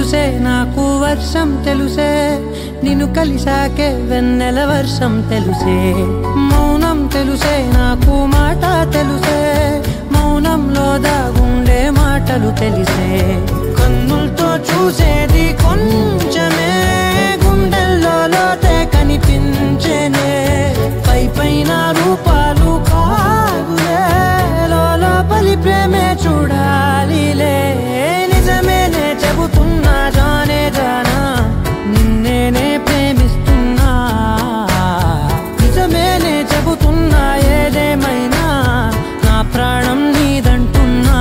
తెలుసే నాకు వర్షం తెలుసే నిన్ను కలిసాకే వెన్నెల వర్షం తెలుసే మౌనం తెలుసే నాకు మాట తెలుసే మౌనంలో దాగుండే మాటలు తెలిసే కన్నులతో చూసేది కొంచెమే గుండెల్లో లోతే కనిపించేనే పై పైన రూపాలు కాదులే లోపలి ప్రేమే చూడాలిలే నిజమేనే చెబుతున్నా జానే జానా నిన్నేనే ప్రేమిస్తున్నా నిజమేనే చెబుతున్నా ఏదేమైనా నా ప్రాణం నీదంటున్నా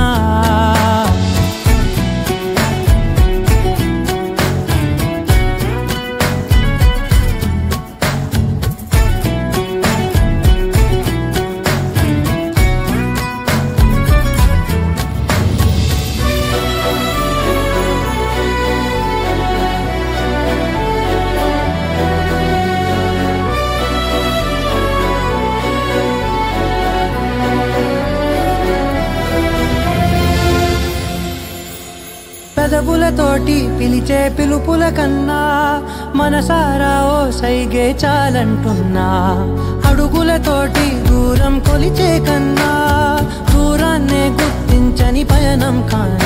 పెదవులతోటి పిలిచే పిలుపుల కన్నా మనసారా ఓ సైగే చాలంటున్నా అడుగులతోటి దూరం కొలిచే కన్నా దూరాన్నే గుర్తించని పయనం కాని